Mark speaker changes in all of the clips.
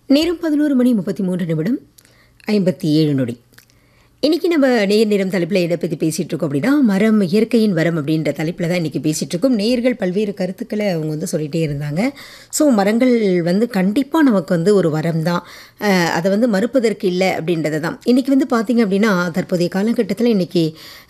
Speaker 1: நேரம் பதினோரு மணி முப்பத்தி மூன்று நிமிடம் ஐம்பத்தி ஏழு நொடி இன்றைக்கி நம்ம நேர் நேரம் தலைப்பில் எதை பற்றி பேசிகிட்டு இருக்கோம் அப்படின்னா மரம் இயற்கையின் வரம் அப்படின்ற தலைப்பில் தான் இன்றைக்கி பேசிகிட்டு இருக்கோம் நேர்கள் பல்வேறு கருத்துக்களை அவங்க வந்து சொல்லிகிட்டே இருந்தாங்க ஸோ மரங்கள் வந்து கண்டிப்பாக நமக்கு வந்து ஒரு வரம் தான் அஹ், அதை வந்து மறுப்பதற்கு இல்லை அப்படின்றது தான் இன்றைக்கி வந்து பார்த்திங்க அப்படின்னா தற்போதைய காலகட்டத்தில் இன்றைக்கி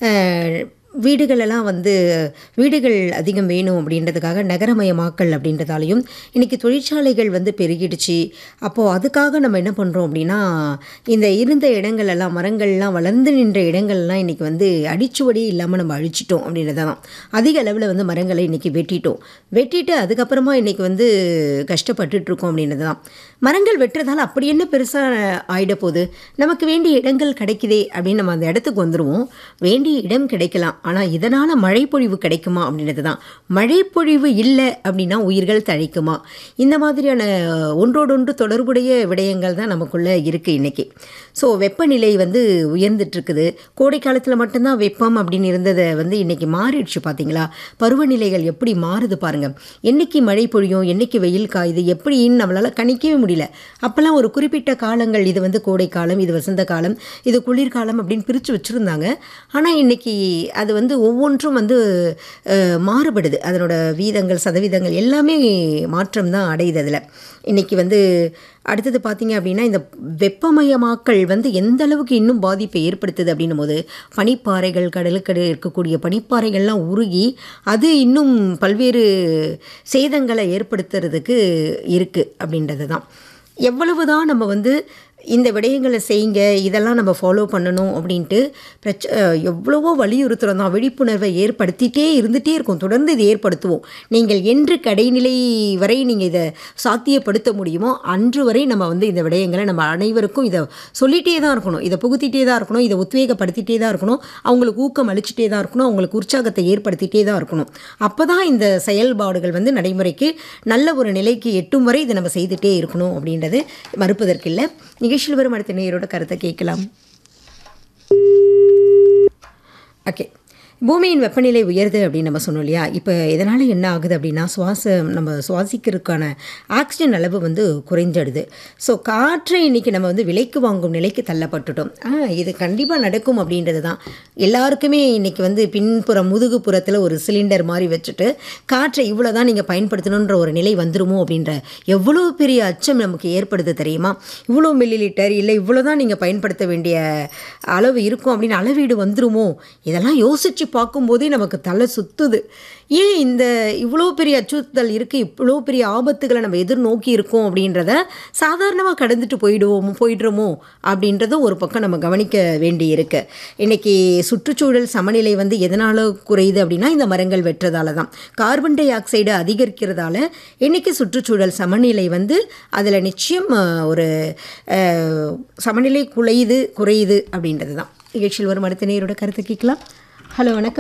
Speaker 1: வீடுகளெல்லாம் வந்து வீடுகள் அதிகம் வேணும் அப்படின்றதுக்காக நகரமயமாக்கல் அப்படின்றதாலையும் இன்றைக்கி தொழிற்சாலைகள் வந்து பெருகிடுச்சு அப்போது அதுக்காக நம்ம என்ன பண்ணுறோம் அப்படின்னா இந்த இருந்த இடங்களெல்லாம் மரங்கள்லாம் வளர்ந்து நின்ற இடங்கள்லாம் இன்றைக்கி வந்து அடிச்சுவடி இல்லாமல் நம்ம அழிச்சிட்டோம் அப்படின்றத தான் அதிக அளவில் வந்து மரங்களை இன்றைக்கி வெட்டிட்டோம் வெட்டிட்டு அதுக்கப்புறமா இன்றைக்கி வந்து கஷ்டப்பட்டுட்ருக்கோம் அப்படின்றது தான் மரங்கள் வெட்டுறதால அப்படி என்ன பெருசாக ஆயிட போகுது நமக்கு வேண்டிய இடங்கள் கிடைக்குதே அப்படின்னு நம்ம அந்த இடத்துக்கு வந்துடுவோம் வேண்டிய இடம் கிடைக்கலாம் ஆனால் இதனால் மழைப்பொழிவு கிடைக்குமா அப்படின்றது தான் மழைப்பொழிவு இல்லை அப்படின்னா உயிர்கள் தழைக்குமா இந்த மாதிரியான ஒன்றோடொன்று தொடர்புடைய விடயங்கள் தான் நமக்குள்ளே இருக்குது இன்றைக்கி ஸோ வெப்பநிலை வந்து உயர்ந்துட்டுருக்குது கோடை காலத்தில் மட்டும்தான் வெப்பம் அப்படின்னு இருந்ததை வந்து இன்றைக்கி மாறிடுச்சு பார்த்தீங்களா பருவநிலைகள் எப்படி மாறுது பாருங்கள் என்னைக்கு மழை பொழியும் என்னைக்கு வெயில் காயுது எப்படின்னு நம்மளால் கணிக்கவே முடியல அப்போல்லாம் ஒரு குறிப்பிட்ட காலங்கள் இது வந்து கோடை காலம் இது வசந்த காலம் இது குளிர்காலம் அப்படின்னு பிரித்து வச்சுருந்தாங்க ஆனால் இன்றைக்கி அது வந்து ஒவ்வொன்றும் வந்து அஹ், மாறுபடுது அதனோட வீதங்கள் சதவீதங்கள் எல்லாமே மாற்றம் தான் அடையுது அதில் இன்றைக்கி வந்து அடுத்தது பார்த்தீங்க அப்படின்னா இந்த வெப்பமயமாக்கல் வந்து எந்த அளவுக்கு இன்னும் பாதிப்பை ஏற்படுத்துது அப்படின்னும் போது பனிப்பாறைகள் கடலுக்கடு இருக்கக்கூடிய பனிப்பாறைகள்லாம் உருகி அது இன்னும் பல்வேறு சேதங்களை ஏற்படுத்துறதுக்கு இருக்குது அப்படின்றது தான் எவ்வளவு தான் நம்ம வந்து இந்த விடயங்களை செய்யுங்க இதெல்லாம் நம்ம ஃபாலோ பண்ணணும் அப்படின்ட்டு பிரச்ச அஹ் எவ்வளவோ வலியுறுத்துகிறோம் தான் விழிப்புணர்வை ஏற்படுத்திட்டே இருந்துகிட்டே இருக்கும் தொடர்ந்து இதை ஏற்படுத்துவோம் நீங்கள் என்று கடைநிலை வரை நீங்கள் இதை சாத்தியப்படுத்த முடியுமோ அன்று வரை நம்ம வந்து இந்த விடயங்களை நம்ம அனைவருக்கும் இதை சொல்லிகிட்டே தான் இருக்கணும் இதை புகுத்திட்டே தான் இருக்கணும் இதை உத்வேகப்படுத்திட்டே தான் இருக்கணும் அவங்களுக்கு ஊக்கம் அளிச்சுட்டே தான் இருக்கணும் அவங்களுக்கு உற்சாகத்தை ஏற்படுத்திட்டே தான் இருக்கணும் அப்போ தான் இந்த செயல்பாடுகள் வந்து நடைமுறைக்கு நல்ல ஒரு நிலைக்கு எட்டும் வரை இதை நம்ம செய்துட்டே இருக்கணும் அப்படின்றது மறுப்பதற்கில்லை நிகழ்ச்சியில் வரும் அடுத்த நேயரோட கருத்தை கேட்கலாம் ஓகே பூமியின் வெப்பநிலை உயருது அப்படின்னு நம்ம சொன்னோம் இல்லையா இப்போ இதனால் என்ன ஆகுது அப்படின்னா சுவாசம் நம்ம சுவாசிக்கிறதுக்கான ஆக்சிஜன் அளவு வந்து குறைஞ்சிடுது ஸோ காற்றை இன்றைக்கி நம்ம வந்து விலைக்கு வாங்கும் நிலைக்கு தள்ளப்பட்டுட்டோம் ஆ இது கண்டிப்பாக நடக்கும் அப்படின்றது தான் எல்லாருக்குமே இன்றைக்கி வந்து பின்புறம் முதுகுப்புறத்தில் ஒரு சிலிண்டர் மாதிரி வச்சுட்டு காற்றை இவ்வளோ தான் நீங்கள் பயன்படுத்தணுன்ற ஒரு நிலை வந்துருமோ அப்படின்ற எவ்வளோ பெரிய அச்சம் நமக்கு ஏற்படுது தெரியுமா இவ்வளோ மில்லி லிட்டர் இல்லை இவ்வளோ தான் நீங்கள் பயன்படுத்த வேண்டிய அளவு இருக்கும் அப்படின்னு அளவீடு வந்துருமோ இதெல்லாம் யோசித்து பார்க்கும்போதே நமக்கு தலை சுத்துது ஏன் இந்த இவ்வளோ பெரிய அச்சுறுத்தல் இருக்குது இவ்வளோ பெரிய ஆபத்துகளை நம்ம எதிர்நோக்கி இருக்கோம் அப்படின்றத சாதாரணமாக கடந்துட்டு போயிடுவோமோ போயிடுறோமோ அப்படின்றத ஒரு பக்கம் நம்ம கவனிக்க வேண்டி இருக்கு இன்னைக்கு சுற்றுச்சூழல் சமநிலை வந்து எதனால் குறையுது அப்படின்னா இந்த மரங்கள் வெட்டுறதால தான் கார்பன் டை ஆக்சைடு அதிகரிக்கிறதால இன்னைக்கு சுற்றுச்சூழல் சமநிலை வந்து அதில் நிச்சயம் அஹ், ஒரு அஹ், சமநிலை குலையுது குறையுது அப்படின்றது தான் நிகழ்ச்சியில் வரும் அடுத்த நேரோட கருத்தை கேட்கலாம் ஹலோ வணக்கம்